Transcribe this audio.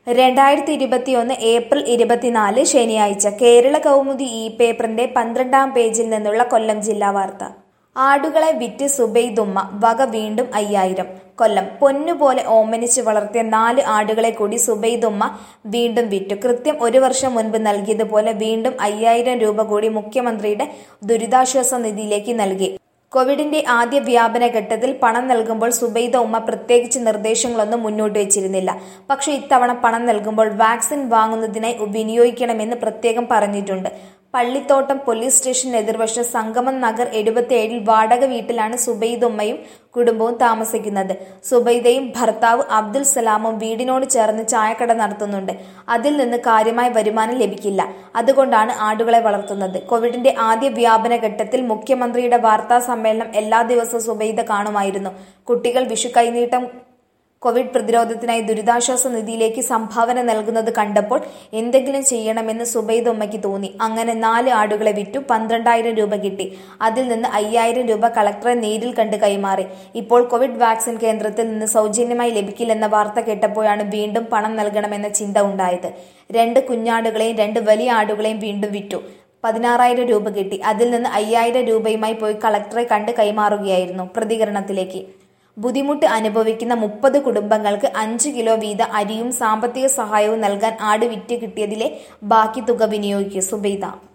രണ്ടായിരത്തി ഇരുപത്തിയൊന്ന് ഏപ്രിൽ ഇരുപത്തിനാല് ശനിയാഴ്ച കേരള കൗമുദി ഈ പേപ്പറിന്റെ പന്ത്രണ്ടാം പേജിൽ നിന്നുള്ള കൊല്ലം ജില്ലാ വാർത്ത ആടുകളെ വിറ്റ് സുബൈദുമ്മ വക വീണ്ടും അയ്യായിരം കൊല്ലം പൊന്നുപോലെ ഓമനിച്ച് വളർത്തിയ നാല് ആടുകളെ കൂടി സുബൈദുമ്മ വീണ്ടും വിറ്റു കൃത്യം ഒരു വർഷം മുൻപ് നൽകിയതുപോലെ വീണ്ടും അയ്യായിരം രൂപ കൂടി മുഖ്യമന്ത്രിയുടെ ദുരിതാശ്വാസ നിധിയിലേക്ക് നൽകി കോവിഡിന്റെ ആദ്യ വ്യാപന ഘട്ടത്തിൽ പണം നൽകുമ്പോൾ സുബൈദ ഉമ്മ പ്രത്യേകിച്ച് നിർദ്ദേശങ്ങളൊന്നും മുന്നോട്ട് വെച്ചിരുന്നില്ല പക്ഷേ ഇത്തവണ പണം നൽകുമ്പോൾ വാക്സിൻ വാങ്ങുന്നതിനായി വിനിയോഗിക്കണമെന്ന് പ്രത്യേകം പറഞ്ഞിട്ടുണ്ട് പള്ളിത്തോട്ടം പോലീസ് സ്റ്റേഷൻ എതിർവശം സംഗമം നഗർ എഴുപത്തിയേഴിൽ വാടക വീട്ടിലാണ് സുബൈദുമ്മയും കുടുംബവും താമസിക്കുന്നത് സുബൈദയും ഭർത്താവ് അബ്ദുൽ സലാമും വീടിനോട് ചേർന്ന് ചായക്കട നടത്തുന്നുണ്ട് അതിൽ നിന്ന് കാര്യമായ വരുമാനം ലഭിക്കില്ല അതുകൊണ്ടാണ് ആടുകളെ വളർത്തുന്നത് കോവിഡിന്റെ ആദ്യ വ്യാപന ഘട്ടത്തിൽ മുഖ്യമന്ത്രിയുടെ വാർത്താ സമ്മേളനം എല്ലാ ദിവസവും സുബൈദ കാണുമായിരുന്നു കുട്ടികൾ വിഷു കൈനീട്ടം കോവിഡ് പ്രതിരോധത്തിനായി ദുരിതാശ്വാസ നിധിയിലേക്ക് സംഭാവന നൽകുന്നത് കണ്ടപ്പോൾ എന്തെങ്കിലും ചെയ്യണമെന്ന് സുബൈദ് ഉമ്മയ്ക്ക് തോന്നി അങ്ങനെ നാല് ആടുകളെ വിറ്റു പന്ത്രണ്ടായിരം രൂപ കിട്ടി അതിൽ നിന്ന് അയ്യായിരം രൂപ കളക്ടറെ നേരിൽ കണ്ട് കൈമാറി ഇപ്പോൾ കോവിഡ് വാക്സിൻ കേന്ദ്രത്തിൽ നിന്ന് സൗജന്യമായി ലഭിക്കില്ലെന്ന വാർത്ത കേട്ടപ്പോഴാണ് വീണ്ടും പണം നൽകണമെന്ന ചിന്ത ഉണ്ടായത് രണ്ട് കുഞ്ഞാടുകളെയും രണ്ട് വലിയ ആടുകളെയും വീണ്ടും വിറ്റു പതിനാറായിരം രൂപ കിട്ടി അതിൽ നിന്ന് അയ്യായിരം രൂപയുമായി പോയി കളക്ടറെ കണ്ട് കൈമാറുകയായിരുന്നു പ്രതികരണത്തിലേക്ക് ബുദ്ധിമുട്ട് അനുഭവിക്കുന്ന മുപ്പത് കുടുംബങ്ങൾക്ക് അഞ്ച് കിലോ വീത അരിയും സാമ്പത്തിക സഹായവും നൽകാൻ ആട് വിറ്റ് കിട്ടിയതിലെ ബാക്കി തുക വിനിയോഗിക്കും സുബൈദ